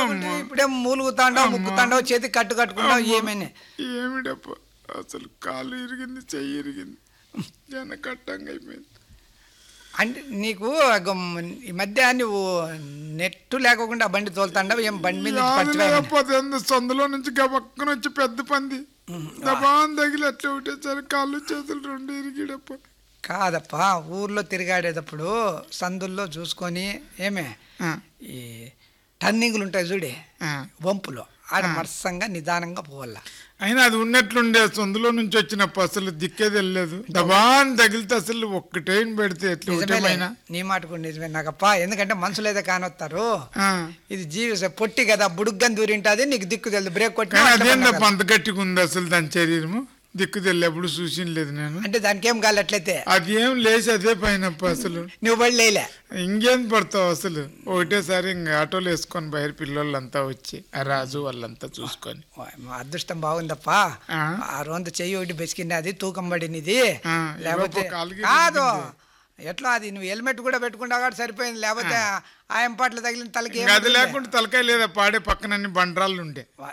లేకుంటే ఇప్పుడే మూలుగుతాండవు ముక్కుతాండవు చేతికి కట్టు కట్టుకుంటావు ఏమైనా ఏమిటప్ప అసలు కాలు ఇరిగింది చెయ్యి ఇరిగింది జన కట్టంగా అయిపోయింది అంటే నీకు గమ్- ఈ మధ్య నువ్వు నెట్ లేకుండా బండి తోలుతాండవు ఏం బండి మీద నుంచి పడిచిపోయావా? లేకపోతే ఎందు సందులో నుంచి గబక్కన వచ్చి పెద్ద పంది దబాన్ తగిలి అట్లా ఒకటేసారి కాళ్ళు చేతులు రెండు ఇరిగిడప్ప కాదప్పా ఊర్లో తిరిగాడేటప్పుడు సందుల్లో చూసుకొని ఏమే ఆ, ఈ టర్నింగ్లు ఉంటాయి చూడి ఆ. వంపులో ఆడ మరసంగా నిదానంగా పోవాల అయినా అది ఉన్నట్లుండే సందులో నుంచి వచ్చినప్పుడు అసలు దిక్కేది వెళ్ళలేదు దబాన్ తగిలితే అసలు ఒక్కటేం పెడితే ఎట్లా నిజమేలే ఒకటేమైనా నీ మాట కూడా నిజమే నాకప్పా ఎందుకంటే మనుషులు అయితే కానొస్తారు ఆ. ఇది జీవి పొట్టి కదా బుడుగ్గని దూరింటది నీకు దిక్కు తెలియదు బ్రేక్ కొట్టి కానీ అదేందప్ప అంత గట్టిగా ఉంది అసలు దాని శరీరము దిక్కు తెల్ల ఎప్పుడు చూసిన లేదు నేను అంటే దానికి ఏం కాదు అట్లయితే అది ఏం లేచి అదే పైనప్ప అసలు నువ్వు బడి లేలే ఇంకేం పడతావు అసలు ఒకటేసారి ఇంక ఆటోలు వేసుకొని బయట పిల్లోళ్ళంతా వచ్చి ఆ రాజు వాళ్ళంతా చూసుకొని ఓయ్, మా అదృష్టం బాగుందప్పా ఆ. ఆ రోజు చెయ్యి ఒకటి బెసికినది తూకం పడినది ఆ, లేకపోతే ఇవ్వపో కాలుకి కాదు ఇరిగింది. ఎట్లా అది నువ్వు హెల్మెట్ కూడా పెట్టుకుంటా కాబట్టి సరిపోయింది లేకపోతే ఆ ఎంపాట్లు తగిలిన తలకి ఇంకా అది ఏమవుతుంది? లేకుండా తలకాయ లేదా పాడే పక్కన అన్ని బండరాళ్ళు ఉండే వా-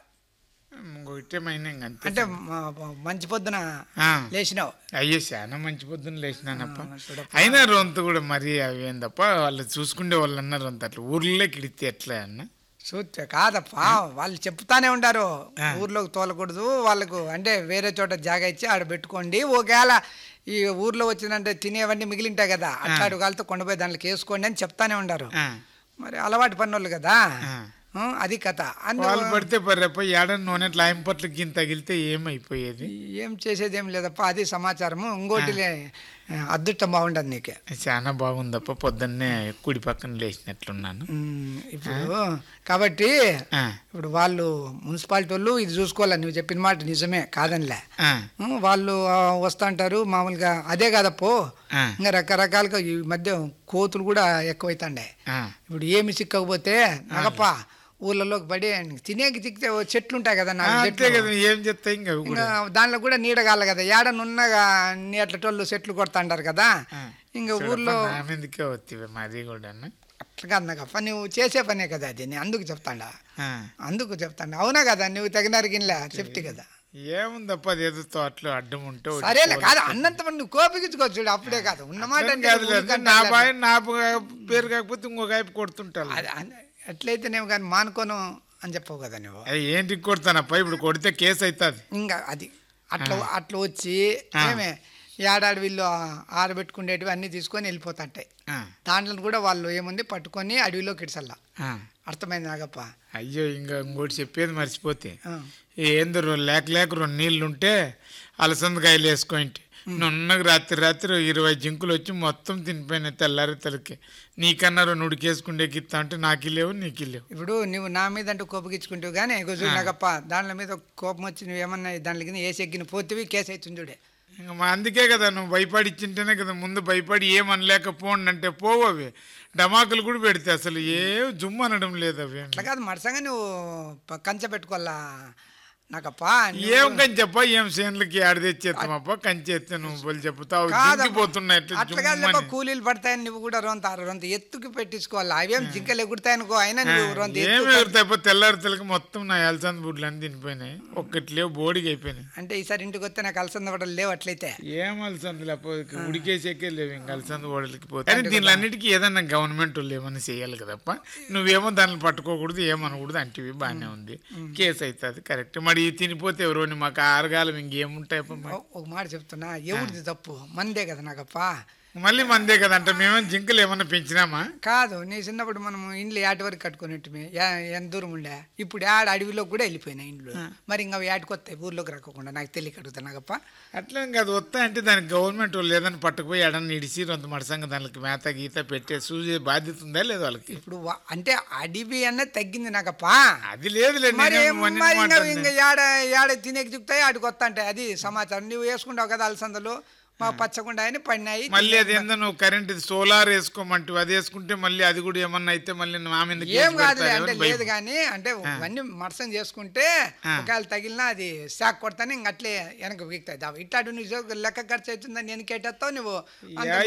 ఇంకొకటేమైనా ఇంక అంతే అంటే మ- మ- మంచి పొద్దున ఆ. లేచినావు అయ్యో చాలా మంచి పొద్దున్న లేచినానప్ప ఆ, చూడప్ప. అయినా రొంత కూడా మరీ అవి ఏందప్ప వాళ్ళు చూసుకుంటే వాళ్ళు అన్నారు రొంత అట్లా ఊర్లోకి ఇడితే ఎట్లా అన్న చూస్తే కాదప్పా వాళ్ళు చెప్తానే ఉంటారు ఆ. ఊర్లోకి తోలకూడదు వాళ్ళకు అంటే వేరే చోట జాగా ఇచ్చి ఆడ పెట్టుకోండి ఒకవేళ ఈ ఊర్లో వచ్చిందంటే తినేవన్నీ మిగిలింటాయి కదా అట్లాంటి వాళ్ళతో కొండపోయి దాంట్లోకి వేసుకోండి అని చెప్తానే ఉంటారు ఆ. మరి అలవాటు పన్నోళ్ళు కదా ఆ. ఆ, అది కథ అందు వాళ్ళు పడితే పర్రెప్ప ఏడ నూనె లాయం పట్ల గిన్ తగిలితే ఏమైపోయేది ఏం చేసేది ఏం లేదప్ప అది సమాచారము ఇంకోటి లే- అదృష్టం బాగుండదు నీకే చాలా బాగుందప్ప పొద్దున్నే కుడి పక్కన లేచినట్లున్నాను ఉమ్, ఇప్పుడు కాబట్టి ఆ, ఇప్పుడు వాళ్ళు మున్సిపాలిటీ వాళ్ళు ఇది చూసుకోవాలి నువ్వు చెప్పిన మాట నిజమే కాదనిలే ఆ, ఉమ్, వాళ్ళు ఆ, వస్తుంటారు మామూలుగా అదే కాదప్పో ఆ. ఇంకా రకరకాలుగా ఈ మధ్య కోతులు కూడా ఎక్కువైతుండే ఆ. ఇప్పుడు ఏమి చిక్కకపోతే నగప్ప ఊళ్ళలోకి పడి తినేకి చిక్కితే ఓ చెట్లు ఉంటాయి కదా ఆ, నాకు అంతే చెట్లు కదా ఏం చెప్తాయి ఇంకా అవి కూడా ఇంకా దాంట్లో కూడా నీడగాల కదా ఏడనున్నగా నీట్లటోళ్ళు చెట్లు కొడతాంటారు కదా ఆ. ఇంకా చూడప్ప, ఊర్లో నా మీదకే వత్తివే మాది కూడా అట్లా కాదు నగప్ప నువ్వు చేసే పనే కదా అది నేను అందుకు చెప్తాండా అందుకు చెప్తాండా అవునా కదా నువ్వు తగినరిగినలే చెప్తే కదా ఏముందప్ప అది ఏదో తోటలో అడ్డం ఉంటే ఒకటి సరేలే పోవాలి. కాదు అన్నంత మంది నువ్వు కోపికించుకోవచ్చు చూడు అప్పుడే కాదు ఉన్నమాట అట్లని అంటే కాదులే, ఊరికన్నా నా అట్లా- బాయ్ నా పేరు కాకపోతే ఇంకొక వైపు కొడుతుంటాను అది అన్- ఎట్లయితే నేను కానీ మానుకోను అని చెప్పవు కదా నువ్వు అది ఏంటి కొడతానప్ప ఇప్పుడు కొడితే కేసు అవుతుంది ఇంకా అది అట్లా అట్లా వచ్చి ఏమే ఏడాది వీళ్ళు ఆరబెట్టుకునేటివి అన్నీ తీసుకొని వెళ్ళిపోతుంటాయి దాంట్లో కూడా వాళ్ళు ఏముంది పట్టుకొని అడవిలోకి ఇడ్సల్లా అర్థమైంది నాగప్ప అయ్యో ఇంకా ఇంకోటి చెప్పేది మర్చిపోతే ఆ. ఏందో రెండు లేక లేక రెండు నీళ్ళు ఉంటే అలసందకాయలు వేసుకోండి నున్నగా రాత్రి రాత్రి ఇరవై జింకులు వచ్చి మొత్తం తినిపోయినాయి తెల్లారి తలకి నీకన్నా రెండు ఉడికేసుకుంటే గిత్తా అంటే నాకు లేవు నీకు లేవు ఇప్పుడు నువ్వు నా మీద అంటూ కోపగించుకుంటావు కానీ గుజు నాగప్ప దాంట్లో మీద కోపం వచ్చి నువ్వు ఏమన్నా దాంట్లో కింద వేసి ఎక్కిన పోతివి కేసు అవుతుంది చూడే ఇంకా మా అందుకే కదా నువ్వు భయపడి ఇచ్చింటేనే కదా ముందు భయపడి ఏమనలేకపోండి అంటే పోవు అవి డమాకులు కూడా పెడితే అసలు ఏ జుమ్ము అనడం లేదు అవి అట్లా కాదు మరసంగా నువ్వు ప- కంచె పెట్టుకోవాలా నాకప్ప నువ్వు- ఏం కంచెప్ప ఏం సేన్లకి ఆడ తెచ్చేస్తామప్ప కంచెత్తే నువ్వు బలి చెప్తావు కాదప్ప. దిగిపోతున్నాయి ఎట్లా అట్లా కాదు జుమ్మని. లేప్ప, కూలీలు పడతాయని నువ్వు కూడా రొంత రొంత ఎత్తుకి పెట్టించుకోవాలి అవేం జింకలు ఎగురుతాయి అనుకో అయినా నువ్వు రొంత ఏం ఎత్తు ఎగురుతాయి తెల్లారి తెలకి మొత్తం నా ఎల్సంద బుడ్లు అన్ని తినిపోయినాయి ఒక్కటి లేవు బోడికి అయిపోయినాయి అంటే ఈసారి ఇంటికి వస్తే నాకు అలసంద పడలు లేవు అట్లయితే ఏం అలసంద లేకపోతే ఉడికేసేకే లేవు ఇంకా అలసంద బోడలకి పోతే కానీ దీనిలన్నిటికీ ఏదన్నా గవర్నమెంట్ వాళ్ళు ఏమన్నా చేయాలి కదప్ప నువ్వేమో దాన్ని పట్టుకోకూడదు ఏమనకూడదు అంటివి బాగానే ఉంది కేసు అవుతుంది కరెక్ట్ మరి ఇది తినిపోతే ఎవరోని మాకు ఆరగాలం ఇంకేముంటాయి అప్ప మరి. ఓ- ఒక మాట చెప్తున్నా ఎవరిది తప్పు మందే కదా నాకప్ప మళ్ళీ మందే కదంట మేమేం జింకలు ఏమన్నా పెంచినామా కాదు నీ చిన్నప్పుడు మనం ఇండ్లు ఏటి వరకు కట్టుకునేట్టుమే ఎంత దూరం ఉండే ఇప్పుడు యాడ అడవిలో కూడా వెళ్ళిపోయినాయి ఇండ్లు మరి ఇంకా ఏటికి వస్తాయి ఊర్లోకి రాకుండా నాకు తెలియక అడుగుతా నాకప్ప అట్లా కాదు వస్తా అంటే దానికి గవర్నమెంట్ వాళ్ళు ఏదైనా పట్టుకుపోయి ఎడని ఇడిసి రొంత మడసంగా దానికి మేత గీత పెట్టే చూసే బాధ్యత ఉందా లేదు వాళ్ళకి ఇప్పుడు వా- అంటే అడవి అన్నది తగ్గింది నాకప్ప అది లేదులే మరి నేనేం ఏం మన్ని మరి ఇంకా మాట్లాడను. ఇంకా ఏడ ఏడ తినేకి చెప్తాయి ఆడికి వస్తా అంటే అది సమాచారం నువ్వు వేసుకుంటావు కదా అలసందలు మా పచ్చకుండా అని పడినాయి మళ్ళీ అది ఏందో నువ్వు కరెంట్ సోలార్ వేసుకోమంటే అది వేసుకుంటే మళ్ళీ అది కూడా ఏమన్నా అయితే మళ్ళీ నా మీద ఏం కాదులే అంటే లేదు కానీ అంటే ఇవన్నీ మర్సం చేసుకుంటే ఒకవేళ తగిలినా అది శాక్ కొడతానే ఇంక అట్లే వెనక వీక్తాయి దా ఇట్లాంటి నువ్వు లెక్క ఖర్చు అవుతుందని వెనకెట్టేస్తావు నువ్వు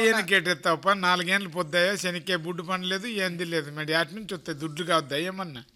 ఏనకేటెత్తావప్ప నాలుగేళ్ళు పొద్దాయా శనికే బుడ్డు పని లేదు ఏంది లేదు మరి అటు నుంచి వస్తాయి దుడ్లు కావద్దా ఏమన్నా